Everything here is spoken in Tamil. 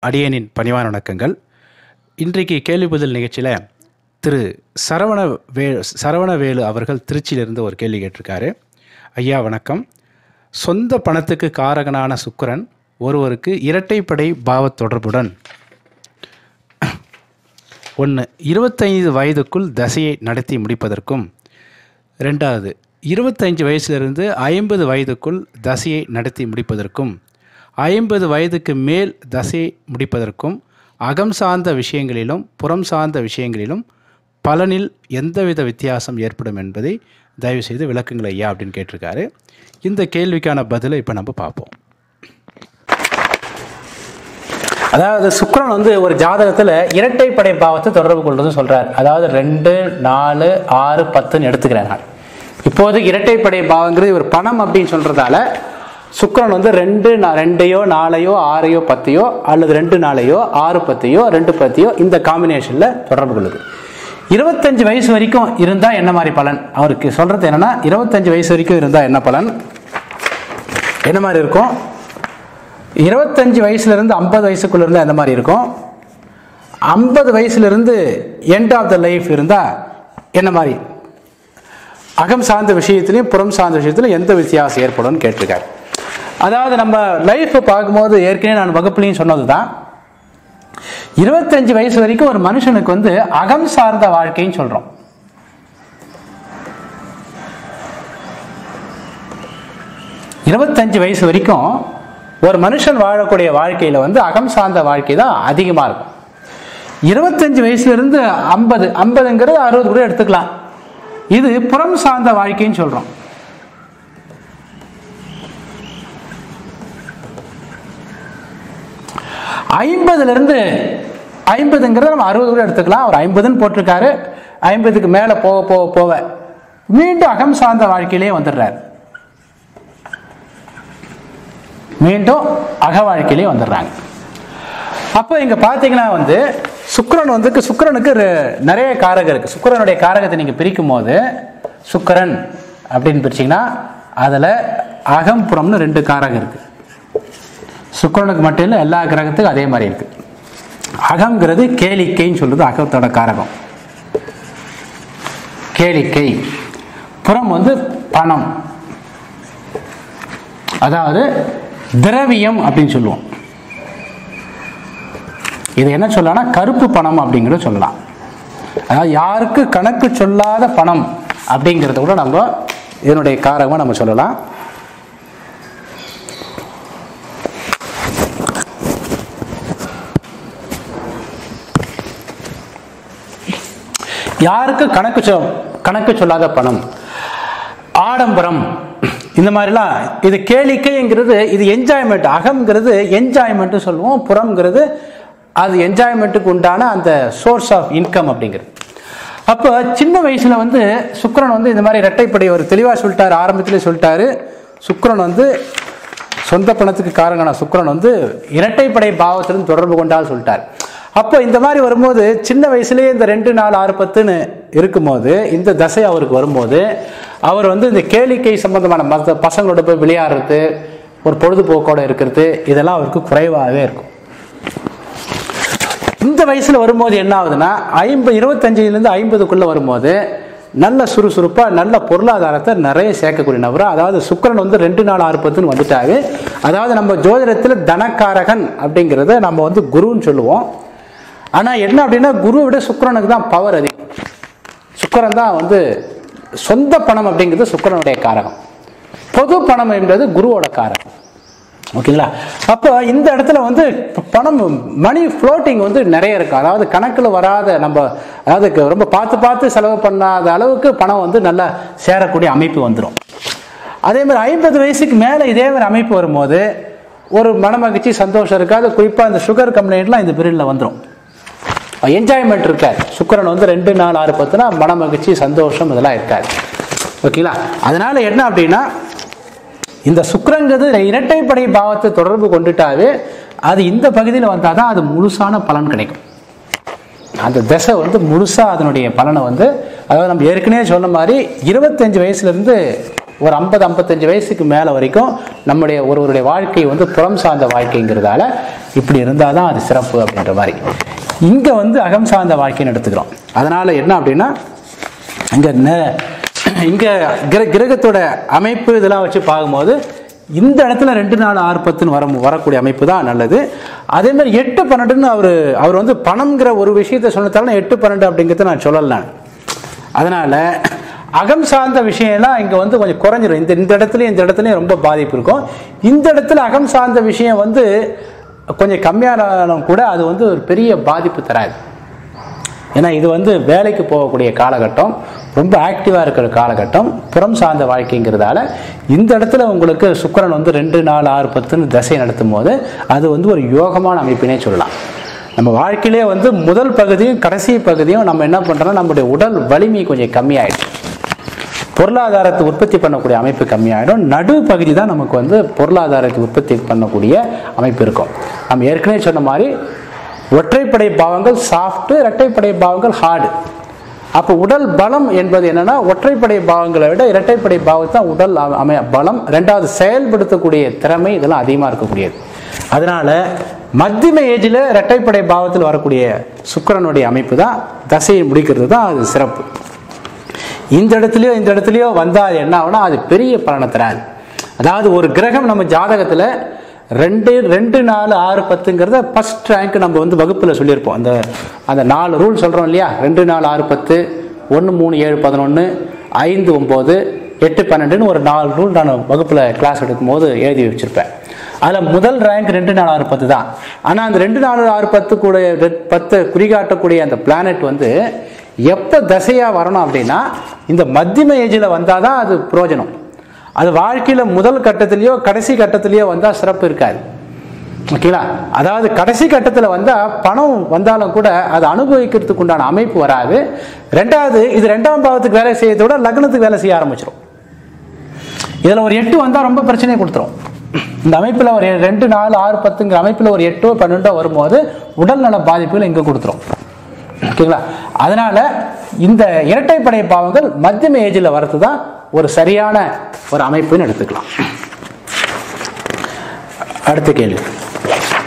அடியேனின் பணிவான வணக்கங்கள் இன்றைக்கு கேள்வி பதில் நிகழ்ச்சியில் திரு சரவண வே சரவணவேலு அவர்கள் திருச்சியிலிருந்து ஒரு கேள்வி கேட்டிருக்காரு ஐயா வணக்கம் சொந்த பணத்துக்கு காரகனான சுக்கிரன் ஒருவருக்கு இரட்டைப்படை பாவத் தொடர்புடன் ஒன்று இருபத்தைந்து வயதுக்குள் தசையை நடத்தி முடிப்பதற்கும் ரெண்டாவது இருபத்தஞ்சு வயசிலிருந்து ஐம்பது வயதுக்குள் தசையை நடத்தி முடிப்பதற்கும் ஐம்பது வயதுக்கு மேல் தசையை முடிப்பதற்கும் அகம் சார்ந்த விஷயங்களிலும் புறம் சார்ந்த விஷயங்களிலும் பலனில் எந்தவித வித்தியாசம் ஏற்படும் என்பதை தயவு செய்து விளக்குங்கள் ஐயா அப்படின்னு கேட்டிருக்காரு இந்த கேள்விக்கான பதிலை இப்போ நம்ம பார்ப்போம் அதாவது சுக்கிரன் வந்து ஒரு ஜாதகத்தில் இரட்டைப்படை பாவத்தை தொடர்பு கொள்றதுன்னு சொல்றார் அதாவது ரெண்டு நாலு ஆறு பத்துன்னு எடுத்துக்கிறேன் நான் இப்போது இரட்டைப்படை பாவங்கிறது ஒரு பணம் அப்படின்னு சொல்றதால சுக்கிரன் வந்து ரெண்டு நா- ரெண்டையோ நாலையோ ஆறையோ பத்தையோ அல்லது ரெண்டு நாளையோ ஆறு பத்தையோ ரெண்டு பத்தையோ இந்த காம்பினேஷன்ல தொடர்பு கொள்ளுது இருபத்தஞ்சு வயசு வரைக்கும் இருந்தா என்ன மாதிரி பலன் அவருக்கு சொல்றது என்னன்னா இருபத்தஞ்சு வயசு வரைக்கும் இருந்தா என்ன பலன் என்ன மாதிரி இருக்கும் இருபத்தஞ்சு வயசுல இருந்து ஐம்பது வயசுக்குள்ள இருந்தா எந்த மாதிரி இருக்கும் ஐம்பது வயசுல இருந்து எண்ட் ஆஃப் த லைஃப் இருந்தா என்ன மாதிரி அகம் சார்ந்த விஷயத்திலையும் புறம் சார்ந்த விஷயத்திலும் எந்த வித்தியாசம் ஏற்படும்னு கேட்டிருக்காரு அதாவது நம்ம லைஃப் பார்க்கும்போது ஏற்கனவே நான் வகுப்புலையும் சொன்னது தான் இருபத்தஞ்சு வயசு வரைக்கும் ஒரு மனுஷனுக்கு வந்து அகம் சார்ந்த வாழ்க்கைன்னு சொல்றோம் இருபத்தஞ்சு வயசு வரைக்கும் ஒரு மனுஷன் வாழக்கூடிய வாழ்க்கையில வந்து அகம் சார்ந்த வாழ்க்கை தான் அதிகமா இருக்கும் இருபத்தஞ்சு வயசுல இருந்து ஐம்பது ஐம்பதுங்கிறது அறுபது கூட எடுத்துக்கலாம் இது புறம் சார்ந்த வாழ்க்கைன்னு சொல்றோம் ஐம்பதுல இருந்து ஐம்பதுங்கிறத நம்ம அறுபது கூட எடுத்துக்கலாம் ஒரு ஐம்பதுன்னு போட்டிருக்காரு ஐம்பதுக்கு மேல போக போக போக மீண்டும் அகம் சார்ந்த வாழ்க்கையிலே வந்துடுறாரு மீண்டும் அக வாழ்க்கையிலே வந்துடுறாங்க அப்போ இங்க பாத்தீங்கன்னா வந்து சுக்கிரன் வந்து சுக்கிரனுக்கு ரெ- நிறைய காரகம் இருக்கு சுக்கிரனுடைய காரகத்தை நீங்க பிரிக்கும் போது சுக்கிரன் அப்படின்னு பிரிச்சீங்கன்னா அதுல அகம் புறம்னு ரெண்டு காரகம் இருக்கு சுக்கிரனுக்கு மட்டும் இல்லை எல்லா கிரகத்துக்கும் அதே மாதிரி இருக்கு அகங்கிறது கேளிக்கைன்னு சொல்றது அகத்தோட காரகம் கேளிக்கை புறம் வந்து பணம் அதாவது திரவியம் அப்படின்னு சொல்லுவோம் இது என்ன சொல்லலாம்னா கருப்பு பணம் அப்படிங்கிறத சொல்லலாம் அதாவது யாருக்கு கணக்கு சொல்லாத பணம் அப்படிங்கிறத கூட நம்ம இதனுடைய காரகமாக நம்ம சொல்லலாம் யாருக்கு கணக்கு சொல் கணக்கு சொல்லாத பணம் ஆடம்பரம் இந்த மாதிரிலாம் இது கேளிக்கைங்கிறது இது என்ஜாய்மெண்ட் அகம்ங்கிறது என்ஜாய்மெண்ட் சொல்லுவோம் புறம்ங்கிறது அது என்ஜாய்மெண்ட்டுக்கு உண்டான அந்த சோர்ஸ் ஆஃப் இன்கம் அப்படிங்கிறது அப்போ சின்ன வயசுல வந்து சுக்கிரன் வந்து இந்த மாதிரி இரட்டைப்படை ஒரு தெளிவாக சொல்லிட்டாரு ஆரம்பத்திலே சொல்லிட்டாரு சுக்கிரன் வந்து சொந்த பணத்துக்கு காரணமான சுக்கிரன் வந்து இரட்டைப்படை பாவத்திலிருந்து தொடர்பு கொண்டால் சொல்லிட்டார் அப்போ இந்த மாதிரி வரும்போது சின்ன வயசுலயே இந்த ரெண்டு நாலு ஆறு பத்துன்னு இருக்கும்போது இந்த தசை அவருக்கு வரும்போது அவர் வந்து இந்த கேளிக்கை சம்பந்தமான மற்ற பசங்களோட போய் விளையாடுறது ஒரு பொழுதுபோக்கோட இருக்கிறது இதெல்லாம் அவருக்கு குறைவாகவே இருக்கும் இந்த வயசுல வரும்போது என்ன ஆகுதுன்னா ஐம்பது இருபத்தஞ்சுலேருந்து ஐம்பதுக்குள்ள வரும்போது நல்ல சுறுசுறுப்பா நல்ல பொருளாதாரத்தை நிறைய சேர்க்கக்கூடிய நபர் அதாவது சுக்கிரன் வந்து ரெண்டு நாள் ஆறு பத்துன்னு வந்துட்டாரு அதாவது நம்ம ஜோதிடத்தில் தனக்காரகன் அப்படிங்கிறத நம்ம வந்து குருன்னு சொல்லுவோம் ஆனா என்ன அப்படின்னா குருவை விட சுக்கிரனுக்கு தான் பவர் அதிகம் சுக்கிரன் தான் வந்து சொந்த பணம் அப்படிங்கிறது சுக்கிரனுடைய காரகம் பொது பணம் என்பது குருவோட காரகம் ஓகேங்களா அப்போ இந்த இடத்துல வந்து ப- பணம் மணி ஃப்ளோட்டிங் வந்து நிறைய இருக்கு அதாவது கணக்கில் வராத நம்ம அதாவது க- ரொம்ப பார்த்து பார்த்து செலவு பண்ணாத அளவுக்கு பணம் வந்து நல்லா சேரக்கூடிய அமைப்பு வந்துடும் அதே மாதிரி ஐம்பது வயசுக்கு மேலே இதே மாதிரி அமைப்பு வரும்போது ஒரு மனமகிழ்ச்சி சந்தோஷம் இருக்காது குறிப்பாக இந்த சுகர் கம்ப்ளைண்ட்லாம் இந்த பீரியடில் வந்துடும் என்ஜாய்மெண்ட் இருக்காது சுக்கிரன் வந்து ரெண்டு நாள் ஆறு பத்துனா மனமகிழ்ச்சி சந்தோஷம் இதெல்லாம் இருக்காது ஓகேங்களா அதனால என்ன அப்படின்னா இந்த சுக்கிரங்கிறது இரட்டைப்படை பாவத்தை தொடர்பு கொண்டுட்டாவே அது இந்த பகுதியில் வந்தால் தான் அது முழுசான பலன் கிடைக்கும் அந்த திசை வந்து முழுசா அதனுடைய பலனை வந்து அதாவது நம்ம ஏற்கனவே சொன்ன மாதிரி இருபத்தஞ்சு வயசுல இருந்து ஒரு ஐம்பது ஐம்பத்தஞ்சு வயசுக்கு மேலே வரைக்கும் நம்முடைய ஒருவருடைய வாழ்க்கை வந்து புறம் சார்ந்த வாழ்க்கைங்கிறதால இப்படி இருந்தால் தான் அது சிறப்பு அப்படின்ற மாதிரி இங்கே வந்து அகம் சார்ந்த வாழ்க்கைன்னு எடுத்துக்கிறோம் அதனால் என்ன அப்படின்னா இங்கே இங்கே கிர கிரகத்தோட அமைப்பு இதெல்லாம் வச்சு பார்க்கும்போது இந்த இடத்துல ரெண்டு நாலு ஆறு பத்துன்னு வர வரக்கூடிய அமைப்பு தான் நல்லது அதே மாதிரி எட்டு பன்னெண்டுன்னு அவர் அவர் வந்து பணம்ங்கிற ஒரு விஷயத்த சொன்னதால எட்டு பன்னெண்டு அப்படிங்கிறத நான் சொல்லலை நான் அதனால அகம் சார்ந்த விஷயம்லாம் இங்கே வந்து கொஞ்சம் குறைஞ்சிரும் இந்த இந்த இடத்துலையும் இந்த இடத்துலையும் ரொம்ப பாதிப்பு இருக்கும் இந்த இடத்துல அகம் சார்ந்த விஷயம் வந்து கொஞ்சம் கம்மியானாலும் கூட அது வந்து ஒரு பெரிய பாதிப்பு தராது ஏன்னா இது வந்து வேலைக்கு போகக்கூடிய காலகட்டம் ரொம்ப ஆக்டிவாக இருக்கிற காலகட்டம் புறம் சார்ந்த வாழ்க்கைங்கிறதால இந்த இடத்துல உங்களுக்கு சுக்கிரன் வந்து ரெண்டு நாலு ஆறு பத்துன்னு தசை நடத்தும் போது அது வந்து ஒரு யோகமான அமைப்பினே சொல்லலாம் நம்ம வாழ்க்கையிலே வந்து முதல் பகுதியும் கடைசி பகுதியும் நம்ம என்ன பண்ணுறோம்னா நம்முடைய உடல் வலிமை கொஞ்சம் கம்மியாயிடுச்சு பொருளாதாரத்தை உற்பத்தி பண்ணக்கூடிய அமைப்பு கம்மியாயிடும் நடு பகுதி தான் நமக்கு வந்து பொருளாதாரத்தை உற்பத்தி பண்ணக்கூடிய அமைப்பு இருக்கும் நம்ம ஏற்கனவே சொன்ன மாதிரி ஒற்றைப்படை பாவங்கள் சாஃப்ட் இரட்டைப்படை பாவங்கள் ஹார்டு அப்போ உடல் பலம் என்பது என்னன்னா ஒற்றைப்படை பாவங்களை விட இரட்டைப்படை பாவம் தான் உடல் அம- அமை பலம் ரெண்டாவது செயல்படுத்தக்கூடிய திறமை இதெல்லாம் அதிகமாக இருக்கக்கூடியது அதனால மத்தியம ஏஜில் இரட்டைப்படை பாவத்தில் வரக்கூடிய சுக்கிரனுடைய அமைப்பு தான் தசையை முடிக்கிறது தான் அது சிறப்பு இந்த இடத்துலயோ இந்த இடத்துலயோ வந்தா அது என்ன ஆகும்னா அது பெரிய பலனை தராது அதாவது ஒரு கிரகம் நம்ம ஜாதகத்துல ரெண்டு ரெண்டு நாலு ஆறு பத்துங்கிறத ஃபர்ஸ்ட் ரேங்க் நம்ம வந்து வகுப்புல சொல்லியிருப்போம் அந்த அந்த நாலு ரூல் சொல்றோம் இல்லையா ரெண்டு நாலு ஆறு பத்து ஒன்று மூணு ஏழு பதினொன்று ஐந்து ஒம்பது எட்டு பன்னெண்டுன்னு ஒரு நாலு ரூல் நான் வகுப்புல கிளாஸ் எடுக்கும்போது எழுதி வச்சிருப்பேன் அதில் முதல் ரேங்க் ரெண்டு நாலு ஆறு பத்து தான் ஆனால் அந்த ரெண்டு நாலு ஆறு பத்து கூட ரெ- பத்து குறிகாட்டக்கூடிய அந்த பிளானட் வந்து எப்போ தசையாக வரணும் அப்படின்னா இந்த மத்தியம ஏஜில் வந்தால் தான் அது பிரயோஜனம் அது வாழ்க்கையில் முதல் கட்டத்திலேயோ கடைசி கட்டத்திலேயோ வந்தால் சிறப்பு இருக்காது ஓகேங்களா அதாவது கடைசி கட்டத்தில் வந்தால் பணம் வந்தாலும் கூட அதை அனுபவிக்கிறதுக்கு உண்டான அமைப்பு வராது ரெண்டாவது இது ரெண்டாம் பாவத்துக்கு வேலை செய்யறதை விட லக்னத்துக்கு வேலை செய்ய ஆரம்பிச்சிடும் இதில் ஒரு எட்டு வந்தால் ரொம்ப பிரச்சனையை கொடுத்துரும் இந்த அமைப்பில் ஒரு ரெண்டு நாலு ஆறு பத்துங்கிற அமைப்பில் ஒரு எட்டோ பன்னெண்டோ வரும்போது உடல் நல பாதிப்புகள் இங்கே கொடுத்துரும் ஓகேங்களா அதனால இந்த இரட்டைப்படை பாவங்கள் மத்தியம ஏஜில் வரது தான் ஒரு சரியான ஒரு அமைப்புன்னு எடுத்துக்கலாம் அடுத்த கேள்வி